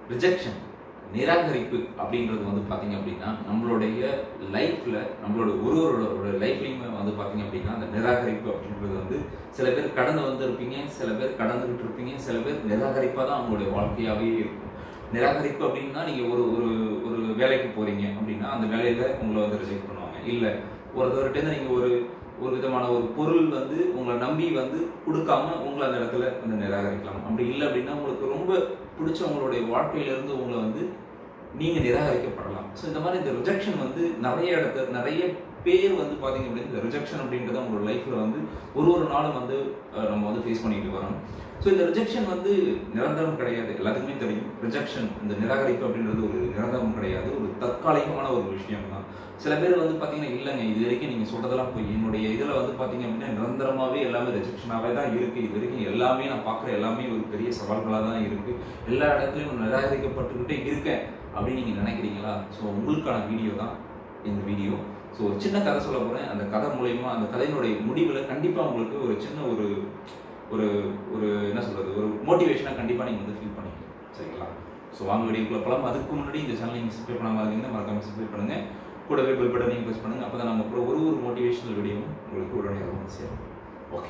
rejection நிராகரிப்பு அப்படின்றது வந்து பார்த்தீங்க அப்படின்னா நம்மளுடைய லைஃப்ல நம்மளோட ஒரு ஒரு லைஃப்லையுமே வந்து பார்த்தீங்க அப்படின்னா அந்த நிராகரிப்பு அப்படின்றது வந்து சில பேர் கடந்து வந்திருப்பீங்க சில பேர் கடந்துகிட்டு இருப்பீங்க சில பேர் நிராகரிப்பாக தான் அவங்களுடைய வாழ்க்கையாகவே இருக்கும் நிராகரிப்பு அப்படின்னா நீங்கள் ஒரு ஒரு ஒரு வேலைக்கு போறீங்க அப்படின்னா அந்த வேலையில உங்களை வந்து ரிஜெக்ட் பண்ணுவாங்க இல்லை ஒருத்தவர்கிட்ட நீங்கள் ஒரு ஒரு விதமான ஒரு பொருள் வந்து உங்களை நம்பி வந்து கொடுக்காம உங்களை அந்த இடத்துல வந்து நிராகரிக்கலாம் அப்படி இல்லை அப்படின்னா உங்களுக்கு ரொம்ப பிடிச்ச உங்களுடைய வாழ்க்கையில இருந்து உங்களை வந்து நீங்க நிராகரிக்கப்படலாம் ஸோ இந்த மாதிரி இந்த ரிஜெக்ஷன் வந்து நிறைய இடத்துல நிறைய பேர் வந்து பாத்தீங்க அப்படின்னா இந்த ரிஜெக்ஷன் அப்படின்றத உங்களோட லைஃப்ல வந்து ஒரு ஒரு நாளும் வந்து அஹ், நம்ம வந்து ஃபேஸ் பண்ணிட்டு வரோம் ஸோ இந்த ரிஜெக்ஷன் வந்து நிரந்தரம் கிடையாது எல்லாத்துக்குமே தெரியும் ரிஜெக்ஷன் இந்த நிராகரிப்பு அப்படின்றது ஒரு நிரந்தரம் கிடையாது ஒரு தற்காலிகமான ஒரு விஷயம் தான் சில பேர் வந்து பார்த்தீங்கன்னா இல்லைங்க இது வரைக்கும் நீங்கள் சொல்றதெல்லாம் போய் என்னுடைய இதில் வந்து பார்த்தீங்க அப்படின்னா நிரந்தரமாகவே எல்லாமே ரிஜெக்ஷனாகவே தான் இருக்குது இது வரைக்கும் எல்லாமே நான் பார்க்குற எல்லாமே ஒரு பெரிய சவால்களாக தான் இருக்குது எல்லா இடத்துலையும் நிராகரிக்கப்பட்டுக்கிட்டே இருக்கேன் அப்படின்னு நீங்கள் நினைக்கிறீங்களா ஸோ உங்களுக்கான வீடியோ தான் இந்த வீடியோ ஸோ ஒரு சின்ன கதை சொல்ல போகிறேன் அந்த கதை மூலயமா அந்த கதையினுடைய முடிவில் கண்டிப்பாக உங்களுக்கு ஒரு சின்ன ஒரு ஒரு ஒரு என்ன சொல்கிறது ஒரு மோட்டிவேஷனாக கண்டிப்பாக நீங்கள் வந்து ஃபீல் பண்ணுவீங்க சரிங்களா ஸோ வாங்க வீடியோக்குள்ள போகலாம் அதுக்கு முன்னாடி இந்த சேனல் நீங்கள் சப்ஸ்கிரைப் பண்ணாமல் இருந்தீங்கன்னா மறக்காம சப்ஸ்கிரைப் பண்ணுங்கள் கூடவே பெல் பட்டனையும் ப்ரெஸ் பண்ணுங்கள் அப்போ தான் நம்ம அப்புறம் ஒரு ஒரு மோட்டிவேஷனல் வீடியோவும் உங்களுக்கு உடனே வந்து சேரும் ஓகே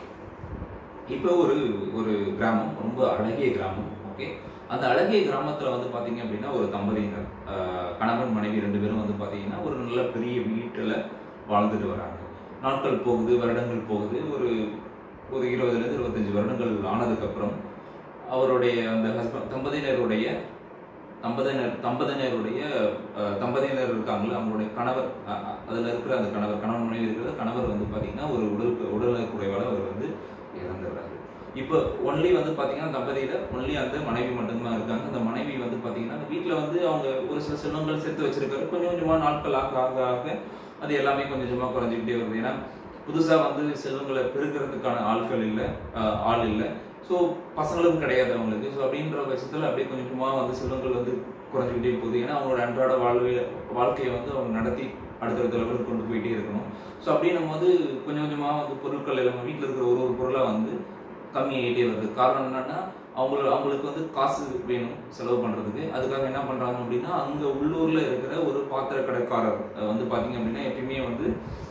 இப்போ ஒரு ஒரு கிராமம் ரொம்ப அழகிய கிராமம் ஓகே அந்த அழகிய கிராமத்தில் வந்து பார்த்தீங்க அப்படின்னா ஒரு தம்பதியினர் ஆஹ், கணவன் மனைவி ரெண்டு பேரும் வந்து பார்த்தீங்கன்னா ஒரு நல்ல பெரிய வீட்டில் வாழ்ந்துட்டு வராங்க நாட்கள் போகுது வருடங்கள் போகுது ஒரு ஒரு இருபதுலேருந்து இருபத்தஞ்சு வருடங்கள் ஆனதுக்கப்புறம் அவருடைய அந்த ஹஸ்பண்ட் தம்பதியினருடைய தம்பதியினர் தம்பதியினருடைய அஹ், தம்பதியினர் இருக்காங்களா அவங்களுடைய கணவர் அஹ், அஹ், அதுல இருக்கிற அந்த கணவர் கணவன் மனைவி இருக்கிற கணவர் வந்து பாத்தீங்கன்னா ஒரு உடல் உடல்நல குறைவால அவர் வந்து இறந்துடுறாரு இப்போ ஒன்லி வந்து பாத்தீங்கன்னா தம்பதியில ஒன்லி அந்த மனைவி மட்டும்தான் இருக்காங்க அந்த மனைவி வந்து பாத்தீங்கன்னா அந்த வீட்டுல வந்து அவங்க ஒரு சில செல்வங்கள் சேர்த்து வச்சிருக்காரு கொஞ்சம் கொஞ்சமா நாட்கள் ஆக ஆக ஆக அது எல்லாமே கொஞ்சம் கொஞ்சமா குறைஞ்சிக்கிட்டே வருது ஏன்னா புதுசா வந்து செல்வங்களை பெருக்கிறதுக்கான ஆட்கள் இல்லை அஹ், ஆள் இல்லை ஸோ பசங்களும் கிடையாது அவங்களுக்கு ஸோ அப்படின்ற பட்சத்தில் அப்படியே கொஞ்சம் கொஞ்சமாக வந்து செல்வங்கள் வந்து குறைஞ்சிக்கிட்டே போகுது ஏன்னா அவங்களோட அன்றாட வாழ்வை வாழ்க்கையை வந்து அவங்க நடத்தி அடுத்தடுத்த லெவலுக்கு கொண்டு போயிட்டே இருக்கணும் ஸோ அப்படின்னும் போது கொஞ்சம் கொஞ்சமாக வந்து பொருட்கள் எல்லாம் வீட்டில் இருக்கிற ஒரு ஒரு பொருளாக வந்து கம்மியாகிட்டே வருது காரணம் என்னன்னா அவங்களுக்கு அவங்களுக்கு வந்து காசு வேணும் செலவு பண்ணுறதுக்கு அதுக்காக என்ன பண்ணுறாங்க அப்படின்னா அங்கே உள்ளூரில் இருக்கிற ஒரு பாத்திர கடைக்காரர் அஹ் வந்து பார்த்தீங்க அப்படின்னா எப்பயுமே வந்து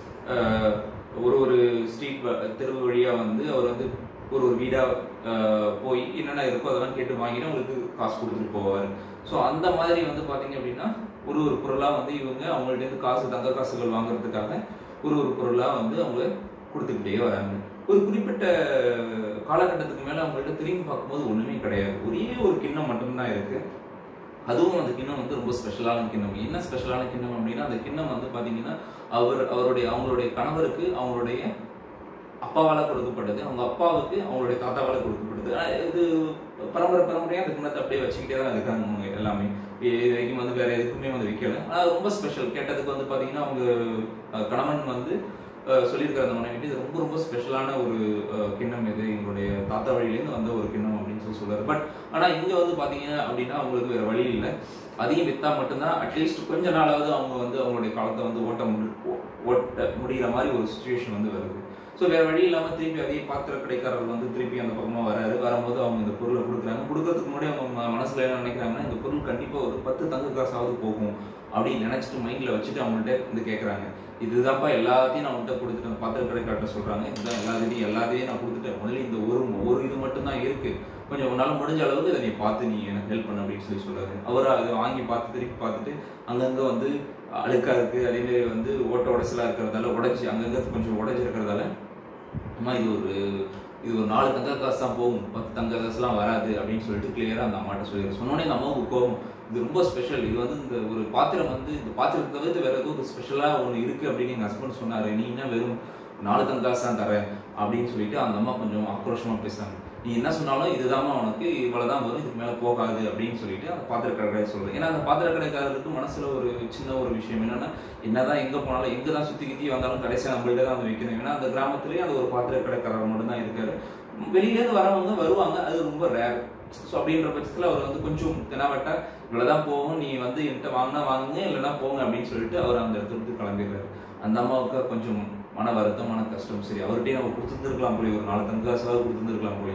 அஹ், ஒரு ஒரு ஸ்ட்ரீட் தெரு வழியாக வந்து அவர் வந்து ஒரு ஒரு வீடாக போய் என்னென்ன இருக்கோ அதெல்லாம் கேட்டு வாங்கிட்டு அவங்களுக்கு காசு கொடுத்துட்டு போவார் ஸோ அந்த மாதிரி வந்து பார்த்தீங்க அப்படின்னா ஒரு ஒரு பொருளாக வந்து இவங்க அவங்கள்ட்ட காசு தங்க காசுகள் வாங்குறதுக்காக ஒரு ஒரு பொருளாக வந்து அவங்க கொடுத்துக்கிட்டே வராங்க ஒரு குறிப்பிட்ட காலகட்டத்துக்கு மேலே அவங்கள்ட்ட திரும்பி பார்க்கும்போது ஒன்றுமே கிடையாது ஒரே ஒரு கிண்ணம் மட்டும்தான் இருக்கு அதுவும் அந்த கிண்ணம் வந்து ரொம்ப ஸ்பெஷலான கிண்ணம் என்ன ஸ்பெஷலான கிண்ணம் அப்படின்னா அந்த கிண்ணம் வந்து பார்த்தீங்கன்னா அவர் அவருடைய அவங்களுடைய கணவருக்கு அவங்களுடைய அப்பாவால கொடுக்கப்பட்டது அவங்க அப்பாவுக்கு அவங்களுடைய தாத்தாவால கொடுக்கப்பட்டது ஆனா இது பரம்பரை பரம்பரையா அந்த குணத்தை அப்படியே வச்சுக்கிட்டே தான் இருக்காங்க அவங்க எல்லாமே இது வரைக்கும் வந்து வேற எதுக்குமே வந்து விற்கல ஆனா அது ரொம்ப ஸ்பெஷல் கேட்டதுக்கு வந்து பாத்தீங்கன்னா அவங்க அஹ், கணவன் வந்து அஹ், சொல்லியிருக்கிற அந்த மனைவி இது ரொம்ப ரொம்ப ஸ்பெஷலான ஒரு அஹ், கிண்ணம் இது எங்களுடைய தாத்தா வழியிலேருந்து வந்த ஒரு கிண்ணம் அப்படின்னு சொல்லி சொல்றாரு பட் ஆனா இங்க வந்து பாத்தீங்க அப்படின்னா அவங்களுக்கு வேற வழி இல்லை அதையும் வித்தா மட்டும்தான் அட்லீஸ்ட் கொஞ்ச நாளாவது அவங்க வந்து அவங்களுடைய காலத்தை வந்து ஓட்ட முடி ஓட்ட முடிகிற மாதிரி ஒரு சுச்சுவேஷன் வந்து வருது ஸோ வேற வழி இல்லாம திருப்பி அதே பாத்திர கடைக்காரர் வந்து திருப்பி அந்த பக்கமா வராரு வரும்போது அவங்க இந்த பொருளை கொடுக்குறாங்க கொடுக்கறதுக்கு முன்னாடி அவங்க ம- மனசுல என்ன நினைக்கிறாங்கன்னா இந்த பொருள் கண்டிப்பா ஒரு பத்து தங்க காசாவது போகும் அப்படின்னு நினைச்சிட்டு மைண்ட்ல வச்சுட்டு அவங்கள்ட்ட வந்து கேட்கறாங்க இதுதான்ப்பா எல்லாத்தையும் நான் உன்கிட்ட கொடுத்துட்டு அந்த பாத்திர கடைக்காரர்கிட்ட சொல்றாங்க இதுதான் எல்லாத்தையும் எல்லாத்தையும் நான் கொடுத்துட்டேன் ஒன்லி இந்த ஒரு ஒரு இது மட்டும் தான் இருக்கு கொஞ்சம் உன்னால முடிஞ்ச அளவுக்கு இதை நீ பார்த்து நீ எனக்கு ஹெல்ப் பண்ண அப்படின்னு சொல்லி சொல்றாரு அவர் அதை வாங்கி பார்த்து திருப்பி பார்த்துட்டு அங்கங்க வந்து அழுக்கா இருக்கு அதே மாதிரி வந்து ஓட்ட உடச்சலா இருக்கிறதால உடைச்சு அங்கங்க கொஞ்சம் உடைச்சு இருக்கிறதால அம்மா இது ஒரு இது ஒரு நாலு தங்க காசு தான் போகும் பத்து தங்க காசுலாம் வராது அப்படின்னு சொல்லிட்டு கிளியரா அந்த அம்மாட்ட சொல்லிடுறேன் சொன்னோடனே அந்த அம்மாவுக்கு கோவம் இது ரொம்ப ஸ்பெஷல் இது வந்து இந்த ஒரு பாத்திரம் வந்து இந்த பாத்திரத்தை தவிர்த்து வேற ஏதோ ஒரு ஸ்பெஷலா ஒன்று இருக்கு அப்படின்னு எங்க ஹஸ்பண்ட் சொன்னாரு நீ என்ன வெறும் நாலு தங்க காசு தான் தரேன் அப்படின்னு சொல்லிட்டு அந்த அம்மா கொஞ்சம் ஆக்ரோஷமா பேசுறாங்க நீ என்ன சொன்னாலும் இதுதாம்மா உனக்கு இவ்வளவுதான் வரும் இதுக்கு மேல போகாது அப்படின்னு சொல்லிட்டு அந்த பாத்திர கடைக்காரர் சொல்றேன் ஏன்னா அந்த பாத்திர கடைக்காரருக்கு மனசுல ஒரு சின்ன ஒரு விஷயம் என்னன்னா என்னதான் எங்க போனாலும் எங்க தான் சுத்தி கித்தி வந்தாலும் கடைசியா நம்மள்ட்ட தான் வந்து வைக்கணும் ஏன்னா அந்த கிராமத்திலேயே அந்த ஒரு பாத்திர கடைக்காரர் மட்டும் தான் இருக்காரு வெளியில இருந்து வரவங்க வருவாங்க அது ரொம்ப ரேர் ஸோ அப்படின்ற பட்சத்தில் அவர் வந்து கொஞ்சம் தினாவட்டா இவ்வளோதான் போகும் நீ வந்து என்கிட்ட வாங்கினா வாங்குங்க இல்லைன்னா போங்க அப்படின்னு சொல்லிட்டு அவர் அந்த இடத்துல இருந்து கிளம்பிடுறாரு அந்த அம்மாவுக்கு கொஞ்சம் மன வருத்தம் மன கஷ்டம் சரி அவர்கிட்டயே நம்ம கொடுத்துருந்துருக்கலாம் போய் ஒரு நாலு தங்க காசாவது கொடுத்துருந்துருக்கலாம் போய்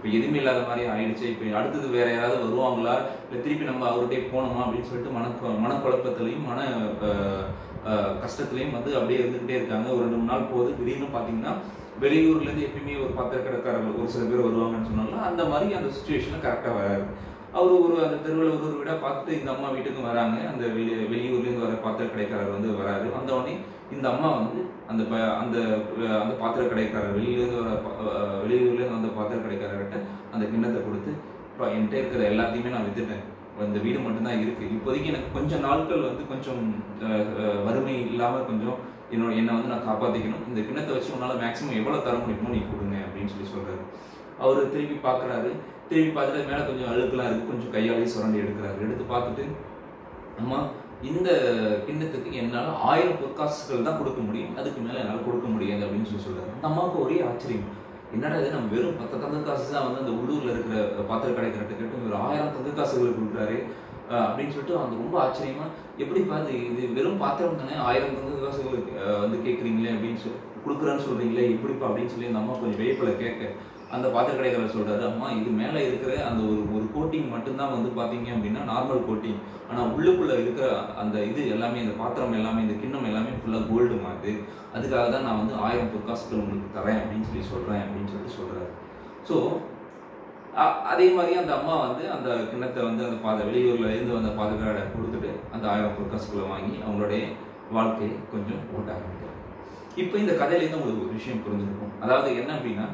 இப்போ எதுவுமே இல்லாத மாதிரி ஆயிடுச்சு இப்போ அடுத்தது வேற யாராவது வருவாங்களா இல்லை திருப்பி நம்ம அவர்கிட்டயே போனோமா அப்படின்னு சொல்லிட்டு மன மனக்குழப்பத்திலையும் மன அஹ், அஹ், கஷ்டத்துலையும் வந்து அப்படியே இருந்துகிட்டே இருக்காங்க ஒரு ரெண்டு மூணு நாள் போகுது திடீர்னு பார்த்தீங்கன்னா வெளியூர்ல இருந்து எப்பயுமே ஒரு பத்திர கடைக்காரர்கள் ஒரு சில பேர் வருவாங்கன்னு சொன்னாலும் அந்த மாதிரி அந்த சுச்சுவேஷன்ல கரெக்டாக வராரு அவர் ஒரு அந்த தெருவில் ஒரு ஒரு வீடாக பார்த்துட்டு இந்த அம்மா வீட்டுக்கு வராங்க அந்த வெளி வெளியூர்லேருந்து வர பாத்திர கடைக்காரர் வந்து வராரு வந்த உடனே இந்த அம்மா வந்து அந்த ப அந்த அஹ், அந்த பாத்திர கடைக்காரர் வெளியிலேருந்து வர ப- அஹ், வெளியூர்லேருந்து வந்த பாத்திர கடைக்காரர்கிட்ட அந்த கிண்ணத்தை கொடுத்து இப்போ என்கிட்ட இருக்கிற எல்லாத்தையுமே நான் வித்துட்டேன் இந்த வீடு மட்டும்தான் இருக்கு இப்போதைக்கு எனக்கு கொஞ்சம் நாட்கள் வந்து கொஞ்சம் அஹ், அஹ், வறுமை இல்லாமல் கொஞ்சம் என்னோட என்னை வந்து நான் காப்பாற்றிக்கணும் இந்த கிண்ணத்தை வச்சு உன்னால் மேக்ஸிமம் எவ்வளோ தர முடியுமோ நீ கொடுங்க அப்படின்னு சொல்லி சொல்றாரு அவர் திருப்பி பார்க்குறாரு திருப்பி பார்த்துட்டு மேலே கொஞ்சம் அழுக்கெல்லாம் இருக்கு கொஞ்சம் கையாலே சுரண்டி எடுக்கிறாரு எடுத்து பார்த்துட்டு அம்மா இந்த கிண்ணத்துக்கு என்னால் ஆயிரம் பொற்காசுகள் தான் கொடுக்க முடியும் அதுக்கு மேலே என்னால் கொடுக்க முடியாது அப்படின்னு சொல்லி சொல்றாரு அந்த அம்மாவுக்கு ஒரே ஆச்சரியம் என்னடா இது நம்ம வெறும் பத்து தங்க காசு தான் வந்து அந்த உள்ளூர்ல இருக்கிற பாத்திர கடைக்காரர்கிட்ட கேட்டு ஒரு ஆயிரம் தங்க காசுகள் கொடுக்குறாரு அஹ் அப்படின்னு சொல்லிட்டு அந்த ரொம்ப ஆச்சரியமா எப்படி பார்த்து இது வெறும் பாத்திரம் தானே ஆயிரம் தங்க காசுகளுக்கு அஹ் வந்து கேட்குறீங்களே அப்படின்னு சொல்லி கொடுக்குறேன்னு சொல்றீங்களே எப்படிப்பா அப்படின்னு சொல்லி அந்த அம்மா கொஞ்சம் வேப்பில் கேட்க அந்த பாத்திர கடைக்காரர் சொல்றாரு அம்மா இது மேலே இருக்கிற அந்த ஒரு ஒரு கோட்டிங் மட்டும்தான் வந்து பார்த்தீங்க அப்படின்னா நார்மல் கோட்டிங் ஆனால் உள்ளுக்குள்ள இருக்கிற அந்த இது எல்லாமே இந்த பாத்திரம் எல்லாமே இந்த கிண்ணம் எல்லாமே ஃபுல்லாக கோல்டு மாதிரி அதுக்காக தான் நான் வந்து ஆயிரம் பொற்காசுகள் உங்களுக்கு தரேன் அப்படின்னு சொல்லி சொல்றேன் அப்படின்னு சொல்லிட்டு சொல்றாரு ஸோ அதே மாதிரி அந்த அம்மா வந்து அந்த கிண்ணத்தை வந்து அந்த பாத வெளியூர்ல இருந்து வந்த பாதுகாட கொடுத்துட்டு அந்த ஆயிரம் பொற்காசுகளை வாங்கி அவங்களுடைய வாழ்க்கையை கொஞ்சம் ஓட்ட ஆரம்பிக்கிறாங்க இப்போ இந்த கதையிலேருந்து உங்களுக்கு ஒரு விஷயம் புரிஞ்சிருக்கும் அதாவது என்ன அப்படின்னா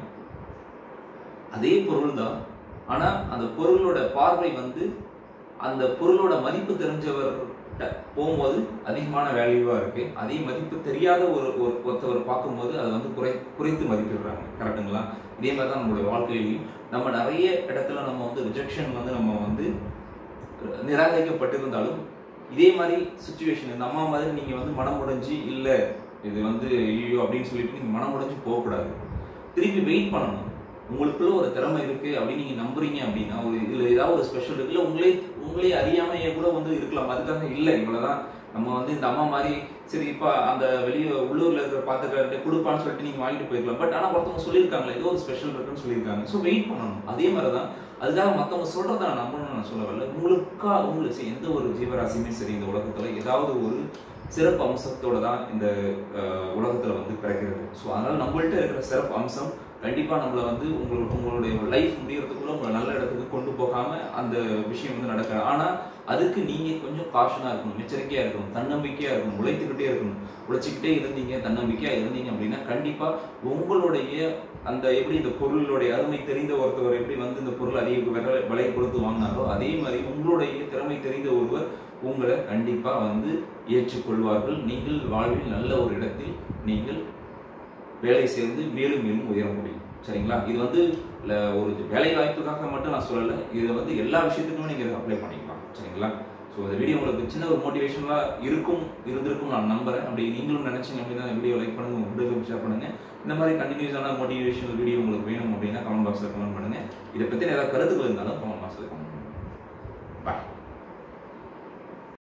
அதே பொருள் தான் ஆனா அந்த பொருளோட பார்வை வந்து அந்த பொருளோட மதிப்பு தெரிஞ்சவர்கிட்ட போகும்போது அதிகமான வேல்யூவா இருக்கு அதே மதிப்பு தெரியாத ஒரு ஒரு ஒருத்தவர் பார்க்கும்போது அதை வந்து குறை குறைத்து மதிப்பிடுறாங்க கரெக்டுங்களா இதே மாதிரி தான் நம்மளுடைய வாழ்க்கையிலையும் நம்ம நிறைய இடத்துல நம்ம வந்து ரிஜெக்ஷன் வந்து நம்ம வந்து நிராகரிக்கப்பட்டிருந்தாலும் இதே மாதிரி சுச்சுவேஷன் இந்த அம்மா மாதிரி நீங்க வந்து மனம் உடைஞ்சு இல்ல இது வந்து ஐயோ அப்படின்னு சொல்லிட்டு நீங்க மனம் உடைஞ்சு போகக்கூடாது திருப்பி வெயிட் பண்ணணும் உங்களுக்குள்ள ஒரு திறமை இருக்கு அப்படின்னு நீங்க நம்புறீங்க அப்படின்னா ஒரு இதுல ஏதாவது ஒரு ஸ்பெஷல் இருக்கு இல்ல உங்களே உங்களே அறியாமையே கூட வந்து இருக்கலாம் அதுக்காக இல்ல இவ்வளவுதான் நம்ம வந்து இந்த அம்மா மாதிரி சரி இப்ப அந்த வெளியே உள்ளூர்ல இருக்கிற பாத்துக்கிட்ட கொடுப்பான்னு சொல்லிட்டு நீங்க வாங்கிட்டு போயிருக்கலாம் பட் ஆனா ஒருத்தவங்க சொல்லியிருக்காங்களே ஏதோ ஒரு ஸ்பெஷல் இருக்குன்னு சொல்லியிருக்காங்க ஸோ வெயிட் பண்ணணும் அதே மாதிரிதான் அதுக்காக மத்தவங்க சொல்றத நான் நம்பணும்னு நான் சொல்ல வரல உங்களுக்கா உங்களுக்கு சரி, எந்த ஒரு ஜீவராசியுமே சரி இந்த உலகத்துல ஏதாவது ஒரு சிறப்பு அம்சத்தோட தான் இந்த அஹ், உலகத்துல வந்து பிறக்கிறது ஸோ அதனால நம்மள்ட்ட இருக்கிற சிறப்பு அம்சம் கண்டிப்பா நம்மள வந்து உங்களோட உங்களுடைய லைஃப் முடியறதுக்குள்ள உங்களை நல்ல இடத்துக்கு கொண்டு போகாம அந்த விஷயம் வந்து நடக்காது ஆனா அதுக்கு நீங்க கொஞ்சம் காஷனா இருக்கணும் எச்சரிக்கையா இருக்கணும் தன்னம்பிக்கையா இருக்கணும் உழைத்துக்கிட்டே இருக்கணும் உழைச்சிக்கிட்டே இருந்தீங்க தன்னம்பிக்கையா இருந்தீங்க அப்படின்னா கண்டிப்பா உங்களுடைய அந்த எப்படி இந்த பொருளுடைய அருமை தெரிந்த ஒருத்தவர் எப்படி வந்து இந்த பொருள் அதிக விலை விலை கொடுத்து வாங்கினாரோ அதே மாதிரி உங்களுடைய திறமை தெரிந்த ஒருவர் உங்களை கண்டிப்பா வந்து ஏற்றுக்கொள்வார்கள் நீங்கள் வாழ்வில் நல்ல ஒரு இடத்தில் நீங்கள் வேலை சேர்ந்து மேலும் மேலும் உயர முடியும் சரிங்களா இது வந்து ல- ஒரு வேலை வாய்ப்புக்காக மட்டும் நான் சொல்லலை இதை வந்து எல்லா விஷயத்துக்குமே நீங்கள் அப்ளை பண்ணிக்கலாம் சரிங்களா ஸோ இந்த வீடியோ உங்களுக்கு சின்ன ஒரு மோட்டிவேஷனாக இருக்கும் இருந்திருக்கும் நான் நம்புறேன் அப்படி நீங்களும் நினைச்சீங்க அப்படின்னா இந்த வீடியோ லைக் பண்ணுங்க உங்க ஃப்ரெண்ட்ஸுக்கு ஷேர் பண்ணுங்க இந்த மாதிரி கண்டினியூஸான மோட்டிவேஷனல் வீடியோ உங்களுக்கு வேணும் அப்படின்னா கமெண்ட் பாக்ஸில் கமெண்ட் பண்ணுங்க இதை பற்றி ஏதாவது கருத்துக்கள் இருந்தாலும் கமெண்ட் பாக்ஸில் கமெண்ட் பண்ணுங்க பாய்